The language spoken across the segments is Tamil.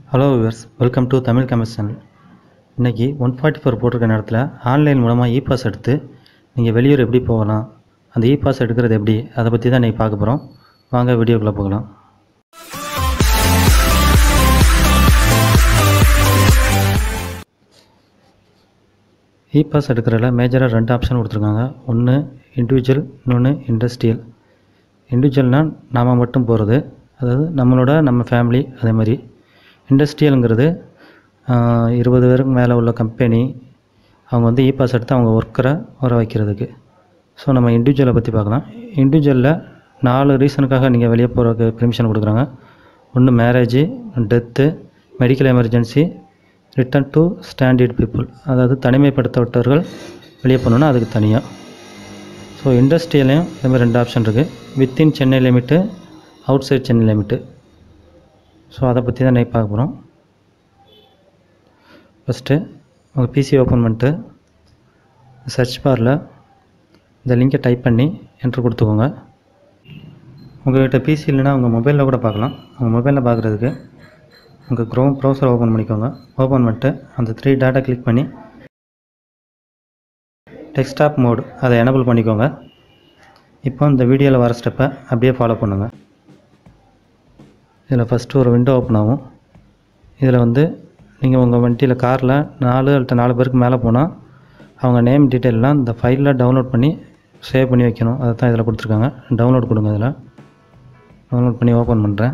hello viewers welcome to Tamil games channel இன்றைக்கி ஒன் ஃபார்ட்டி ஃபோர் போட்டிருக்க நேரத்தில் ஆன்லைன் மூலமாக இ பாஸ் எடுத்து நீங்கள் வெளியூர் எப்படி போகலாம் அந்த இ பாஸ் எடுக்கிறது எப்படி அதை பற்றி தான் இன்றைக்கி பார்க்க போகிறோம் வாங்க வீடியோக்குள்ளே போகலாம் இ பாஸ் எடுக்கிறதுல மேஜராக ரெண்டு ஆப்ஷன் கொடுத்துருக்காங்க ஒன்று இண்டிவிஜுவல் இன்னொன்று இண்டஸ்ட்ரியல் இண்டிவிஜுவல்னால் நாம் மட்டும் போகிறது அதாவது நம்மளோட நம்ம ஃபேமிலி அதே மாதிரி இண்டஸ்ட்ரியலுங்கிறது ஆஹ், இருபது பேருக்கு மேலே உள்ள கம்பெனி அவங்க வந்து இ பாஸ் எடுத்து அவங்க ஒர்க்கரை வர வைக்கிறதுக்கு ஸோ நம்ம இண்டிவிஜுவலை பற்றி பார்க்கலாம் இண்டிவிஜுவலில் நாலு ரீசனுக்காக நீங்கள் வெளியே போகிறதுக்கு பெர்மிஷன் கொடுக்குறாங்க ஒன்று marriage death medical emergency return to standard people அதாவது தனிமைப்படுத்தப்பட்டவர்கள் வெளியே போகணுன்னா அதுக்கு தனியாக ஸோ இண்டஸ்ட்ரியலையும் இதே மாதிரி ரெண்டு ஆப்ஷன் இருக்குது வித்தின் சென்னை லிமிட்டு அவுட் சைட் சென்னை லிமிட்டு ஸோ அதை பற்றி தான் இன்னைக்கு பார்க்க போகிறோம் ஃபஸ்ட்டு உங்கள் பிசி ஓப்பன் பண்ணிட்டு சர்ச் பாரில் இந்த லிங்கை டைப் பண்ணி என்ட்ரு கொடுத்துக்கோங்க உங்கள்கிட்ட பிசி இல்லைன்னா உங்கள் மொபைலில் கூட பார்க்கலாம் உங்கள் மொபைலில் பார்க்குறதுக்கு உங்கள் க்ரோம் ப்ரௌசர் ஓப்பன் பண்ணிக்கோங்க ஓப்பன் பண்ணிட்டு அந்த த்ரீ டேட்டா கிளிக் பண்ணி டெஸ்க்டாப் மோடு அதை எனபிள் பண்ணிக்கோங்க இப்போ இந்த வீடியோவில் வர ஸ்டெப்பை அப்படியே ஃபாலோ பண்ணுங்கள் இதில் ஃபஸ்ட்டு ஒரு விண்டோ ஓப்பன் ஆகும் இதில் வந்து நீங்கள் உங்கள் வண்டியில் காரில் நாலு அல்லது நாலு பேருக்கு மேலே போனால் அவங்க நேம் டீட்டெயிலெலாம் இந்த ஃபைலில் டவுன்லோட் பண்ணி சேவ் பண்ணி வைக்கணும் அதை தான் இதில் கொடுத்துருக்காங்க டவுன்லோட் கொடுங்க இதில் டவுன்லோட் பண்ணி ஓப்பன் பண்ணுறேன்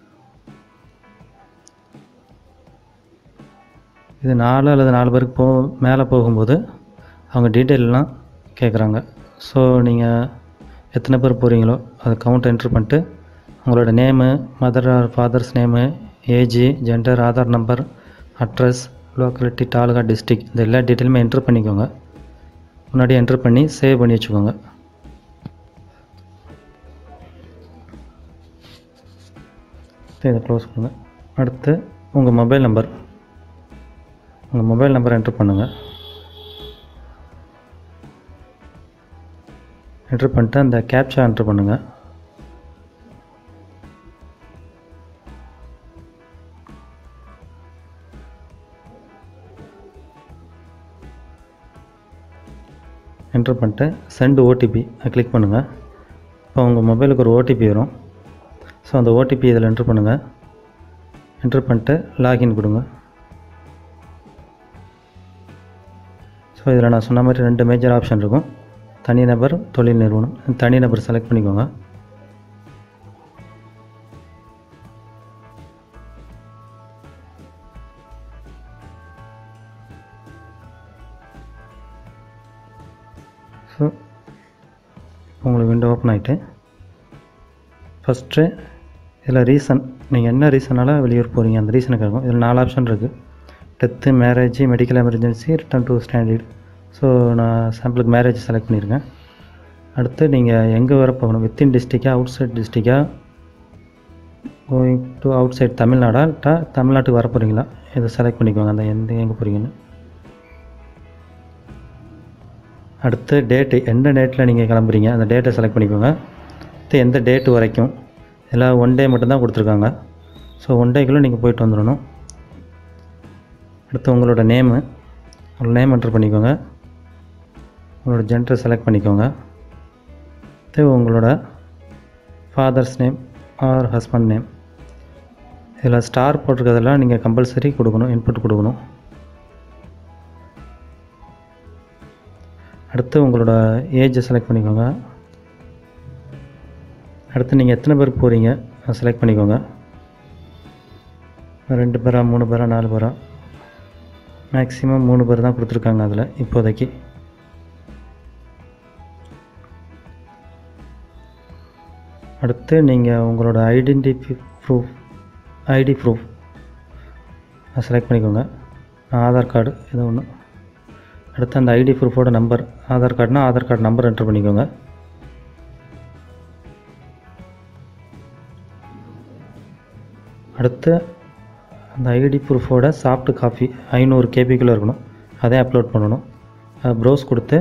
இது நாலு அல்லது நாலு பேருக்கு போ மேலே போகும்போது அவங்க டீட்டெயிலெலாம் கேட்குறாங்க ஸோ நீங்கள் எத்தனை பேர் போகிறீங்களோ அதை கவுண்ட் என்ட்ரு பண்ணிட்டு உங்களோட name mother or father's name age gender Aadhaar number address locality taluka district இந்த எல்லா டீட்டெயிலுமே என்ட்ரு பண்ணிக்கோங்க முன்னாடி என்ட்ரு பண்ணி சேவ் பண்ணி வச்சுக்கோங்க இப்போ இதை க்ளோஸ் பண்ணுங்கள் அடுத்து உங்கள் மொபைல் நம்பர் உங்கள் மொபைல் நம்பர் என்ட்ரு பண்ணுங்கள் என்ட்ரு பண்ணிட்டு அந்த கேப்சா என்ட்ரு பண்ணுங்கள் என்ட்ரு பண்ணிட்டு சென்ட் ஓடிபி கிளிக் பண்ணுங்கள் இப்போ உங்கள் மொபைலுக்கு ஒரு ஓடிபி வரும் ஸோ அந்த ஓடிபி இதில் என்ட்ரு பண்ணுங்கள் என்ட்ரு பண்ணிட்டு லாகின் கொடுங்க ஸோ இதில் நான் சொன்ன மாதிரி ரெண்டு மேஜர் ஆப்ஷன் இருக்கும் தனிநபர் தொழில் நிறுவனம் தனிநபர் செலக்ட் பண்ணிக்கோங்க ஸோ உங்களுக்கு விண்டோ ஓப்பன் ஆகிட்டு ஃபஸ்ட்டு இதில் ரீசன் நீங்கள் என்ன ரீசனால் வெளியூர் போகிறீங்க அந்த ரீசனுக்கு இருக்கும் இதில் நாலு ஆப்ஷன் இருக்குது death marriage medical emergency return to standard so நான் சாம்பிளுக்கு மேரேஜ் செலக்ட் பண்ணியிருக்கேன் அடுத்து நீங்கள் எங்கே வர போகணும் வித்தின் டிஸ்ட்ரிக்டா அவுட் சைட் டிஸ்ட்ரிக்டா கோயிங் டு அவுட் சைட் தமிழ்நாடா டா தமிழ்நாட்டுக்கு வர போகிறீங்களா இதை செலக்ட் பண்ணிக்கோங்க அந்த எந்த எங்கே போகிறீங்கன்னு அடுத்து டேட்டு எந்த டேட்டில் நீங்கள் கிளம்புறீங்க அந்த டேட்டை செலக்ட் பண்ணிக்கோங்க அடுத்து எந்த டேட்டு வரைக்கும் எல்லாம் ஒன் டே மட்டும்தான் கொடுத்துருக்காங்க ஸோ ஒன் டேக்குள்ளே நீங்கள் போயிட்டு வந்துடணும் அடுத்து உங்களோட நேமு உங்களோட நேம் என்ட்ரு பண்ணிக்கோங்க உங்களோட ஜென்டர் செலக்ட் பண்ணிக்கோங்க அடுத்து உங்களோட father's name or husband name இதில் ஸ்டார் போட்டிருக்கிறதெல்லாம் நீங்கள் கம்பல்சரி கொடுக்கணும் இன்புட் கொடுக்கணும் அடுத்து உங்களோட ஏஜை செலக்ட் பண்ணிக்கோங்க அடுத்து நீங்கள் எத்தனை பேர் போகிறீங்க அதை செலக்ட் பண்ணிக்கோங்க ரெண்டு பேரா மூணு பேரா நாலு பேரா மேக்ஸிமம் மூணு பேர் தான் கொடுத்துருக்காங்க அதில் இப்போதைக்கு அடுத்து நீங்கள் உங்களோட ஐடென்டிஃபி ப்ரூஃப் ஐடி ப்ரூஃப் அதை செலக்ட் பண்ணிக்கோங்க ஆதார் கார்டு ஏதோ ஒன்று அடுத்து அந்த ஐடி ப்ரூஃபோட நம்பர் ஆதார் கார்டுனா ஆதார் கார்டு நம்பர் என்ட்ரு பண்ணிக்கோங்க அடுத்து அந்த ஐடி ப்ரூஃபோட சாஃப்ட் காப்பி ஐநூறு கேபிக்குள்ளே இருக்கணும் அதை அப்லோட் பண்ணணும் அதை ப்ரௌஸ் கொடுத்து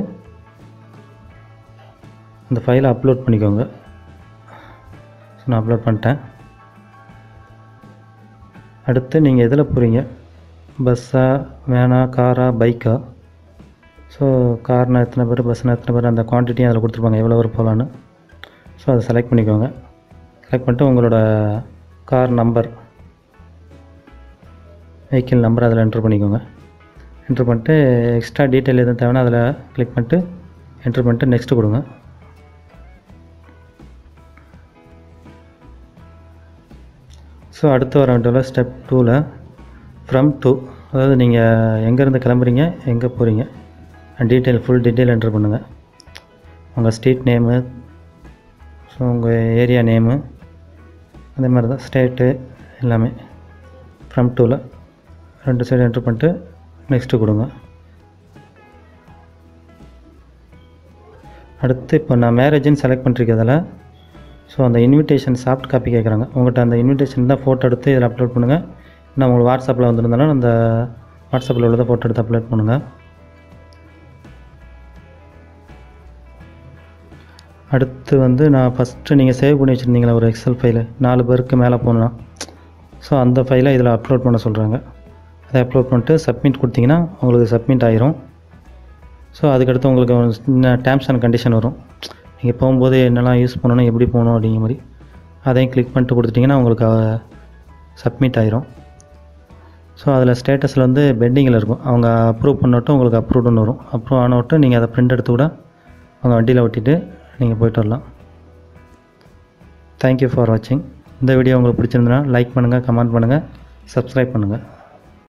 அந்த ஃபைலை அப்லோட் பண்ணிக்கோங்க ஸோ நான் அப்லோட் பண்ணிட்டேன் அடுத்து நீங்கள் எதில் போகிறீங்க பஸ்ஸா வேனா காரா பைக்கா ஸோ கார்னால் எத்தனை பேர் பஸ்னால் எத்தனை பேர் அந்த குவான்டிட்டியும் அதில் கொடுத்துருப்பாங்க எவ்வளோ பேர் போகலான்னு ஸோ அதை செலக்ட் பண்ணிக்கோங்க செலக்ட் பண்ணிட்டு உங்களோட கார் நம்பர் வெஹிக்கிள் நம்பர் அதில் என்ட்ரு பண்ணிக்கோங்க என்ட்ரு பண்ணிட்டு எக்ஸ்ட்ரா டீட்டெயில் எதுவும் தேவைன்னா அதில் கிளிக் பண்ணிட்டு என்ட்ரு பண்ணிட்டு நெக்ஸ்ட்டு கொடுங்க ஸோ அடுத்து வர வேண்டிய ஸ்டெப் டூவில் ஃப்ரம் டூ அதாவது நீங்கள் எங்கேருந்து கிளம்புறீங்க எங்கே போகிறீங்க டீட்டெயில் ஃபுல் டீட்டெயில் என்ட்ரு பண்ணுங்கள் உங்கள் ஸ்ட்ரீட் நேமு ஸோ உங்கள் ஏரியா நேமு அதே மாதிரி தான் ஸ்டேட்டு எல்லாமே ஃப்ரம் டூவில் ரெண்டு சைடு என்ட்ரு பண்ணிட்டு நெக்ஸ்ட்டு கொடுங்க அடுத்து இப்போ நான் மேரேஜ்னு செலக்ட் பண்ணிருக்கிறதால ஸோ அந்த இன்விடேஷன் சாஃப்ட் காப்பி கேட்குறாங்க உங்கள்கிட்ட அந்த இன்விடேஷன் தான் ஃபோட்டோ எடுத்து இதில் அப்லோட் பண்ணுங்கள் நான் உங்களுக்கு வாட்ஸ்அப்பில் வந்திருந்தாலும் அந்த வாட்ஸ்அப்பில் உள்ளதை ஃபோட்டோ எடுத்து அப்லோட் பண்ணுங்கள் அடுத்து வந்து நான் ஃபஸ்ட்டு நீங்கள் சேவ் பண்ணி வச்சுருந்தீங்களா ஒரு எக்ஸல் ஃபைலு நாலு பேருக்கு மேலே போகணுன்னா ஸோ அந்த ஃபைலை இதில் அப்லோட் பண்ண சொல்கிறாங்க அதை அப்லோட் பண்ணிட்டு சப்மிட் கொடுத்தீங்கன்னா உங்களுக்கு சப்மிட் ஆயிரும் ஸோ அதுக்கடுத்து உங்களுக்கு ஒரு சின்ன டேர்ம்ஸ் அண்ட் கண்டிஷன் வரும் நீங்கள் போகும்போது என்னெல்லாம் யூஸ் பண்ணணும் எப்படி போகணும் அப்படிங்கிற மாதிரி அதையும் கிளிக் பண்ணிட்டு கொடுத்துட்டிங்கன்னா உங்களுக்கு சப்மிட் ஆயிரும் ஸோ அதில் ஸ்டேட்டஸில் வந்து பெண்டிங்கில் இருக்கும் அவங்க அப்ரூவ் பண்ணட்டும் உங்களுக்கு அப்ரூவ்டுன்னு வரும் அப்ரூவ் ஆனவட்டும் நீங்கள் அதை பிரிண்ட் எடுத்து கூட அவங்க வண்டியில் ஒட்டிட்டு நீங்கள் போயிட்டு வரலாம் தேங்க்யூ ஃபார் வாட்சிங் இந்த வீடியோ உங்களுக்கு பிடிச்சிருந்தனா லைக் பண்ணுங்கள் கமெண்ட் பண்ணுங்கள் சப்ஸ்கிரைப் பண்ணுங்கள்